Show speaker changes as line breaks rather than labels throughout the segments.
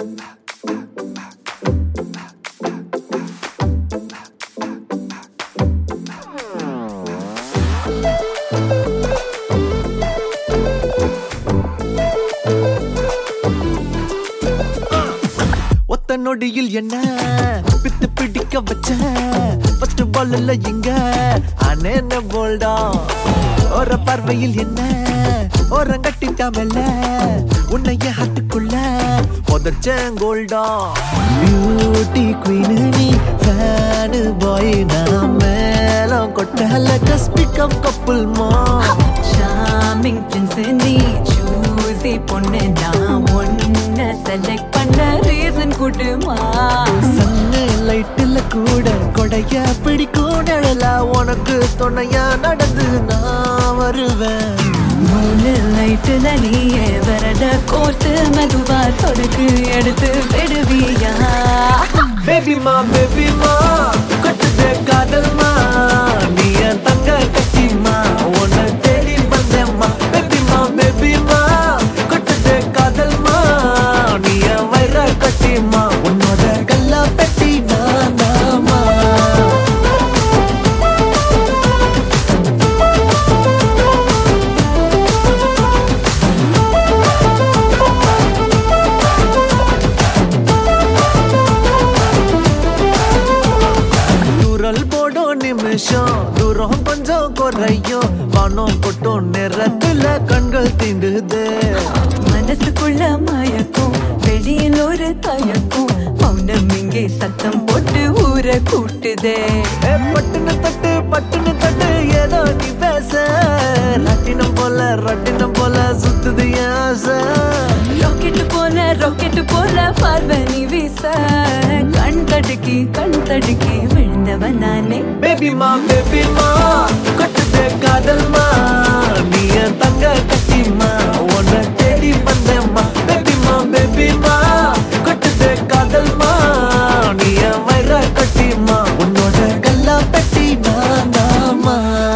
ஒத்த நொடியில் என்ன பித்து பிடிக்க வச்ச ஃபர்ஸ்ட் பால்ல எங்க அனேன போல்டா ஒரு பார்வையில் என்ன ஓரங்கட்டிட்டாமல்ல உன்னைய ஹாட்டுக்குள்ள புதச்சேன் கோல்டா பியூட்டி குயின் நீ ஃபேனு பாய் நான் மேலம் கொட்டல கஸ்பிகம் கப்புல் மா
ஷாமிங் பிரின்ஸ் நீ சூசி பொண்ணு நான் ஒன்ன செலக்ட் பண்ண ரீசன் குடுமா
சன்னு லைட்டுல கூட கொடைய பிடிக்கும் நிழலா உனக்கு துணையா நடந்து நான் வருவேன்
மூணு லைட்டுல நீயே வரட கோர்த்து மெதுவா சொடுக்கு எடுத்து விடுவியா
பேபி மா பேபி மா கட்டுதே காதல் மா நீ என் தங்க கட்டிமா உன்னை தேடி வந்தேம்மா பேபி மா பேபி மா கட்டுதே காதல் மா நீ என் வயிற கட்டிமா உன்னோட கல்லா பெட்டி நான் நாமா தூரல் போடும் நிமிஷம் தூரம் கொஞ்சம் குறையும் வானம் கொட்டும் நேரத்துல கண்கள் தீண்டுது
மனசுக்குள்ள மயக்கும் வெளியில் ஒரு தயக்கும் மௌனம் இங்கே சத்தம் போட்டு ஊரை கூட்டுதே
ஏ, பட்டுன்னு தட்டு பட்டுன்னு தட்டு ஏதோ நீ பேச ரட்டினம் போல ரட்டினம் போல சுத்துது என் ஆசை
ராக்கெட் போல ராக்கெட் போல பார்வை நீ வீச கண் தடுக்கி கண் தடுக்கி விழுந்தவன் நானே
பேபி மா பேபி மா கட்டுதே காதல் மா நீ என் தங்க கட்டிமா உன்னை தேடி வந்தேம்மா பேபி மா பேபி மா கட்டுதே காதல் மா நீ என் வயிற கட்டிமா உன்னோட கல்லா பெட்டி நான் நாமா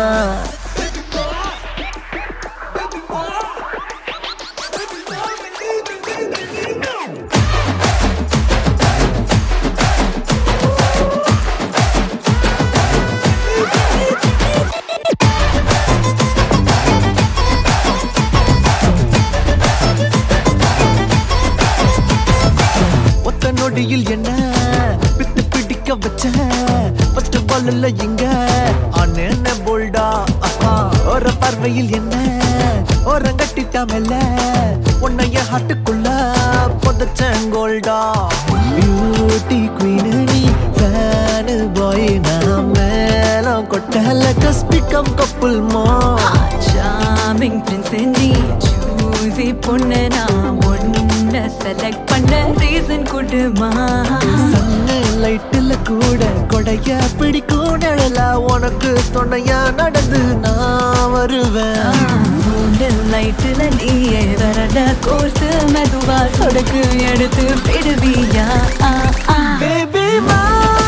ஒத்த நொடியில் என்ன பித்து பிடிக்க வச்ச ஃபர்ஸ்ட் பால்ல எங்க அண்ணன போல்டா ஒரு பார்வையில் என்ன ஓரங்கட்டிட்டாமல்ல உன்னைய ஹாட்டுக்குள்ள புதச்சேன் கோல்டா பியூட்டி குயின் நீ ஃபேனு பாய் நான் மேலம் கொட்டல கஸ்பிகம் கப்புல் மா
ஷாமிங் பிரின்ஸ் நீ சூசி பொண்ணு நான் ஒன்ன செலக்ட் பண்ண ரீசன் குடுமா
சன்னு லைட்டுல கூட கொடைய பிடிக்கும் நிழலா உனக்கு துணையா நடந்து நான் வருவேன்
மூணு லைட்டுல நீயே வரட கோர்த்து மெதுவா சொடுக்கு எடுத்து விடுவியா ஆ, ஆ.
பேபி மா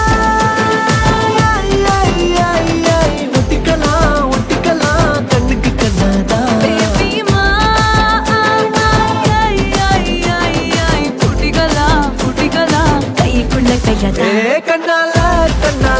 ஒட்டிக்கலாம் ஒட்டிக்கலாம் கண்ணுக்கு கண்ணாதான்
Baby, மா, ஆய், ஆய், ஆய், ஆய், ஆய், புடிகலா, புடிகலா, கைக்குள்ள கையதா
ஏ கண்ணால கண்ணால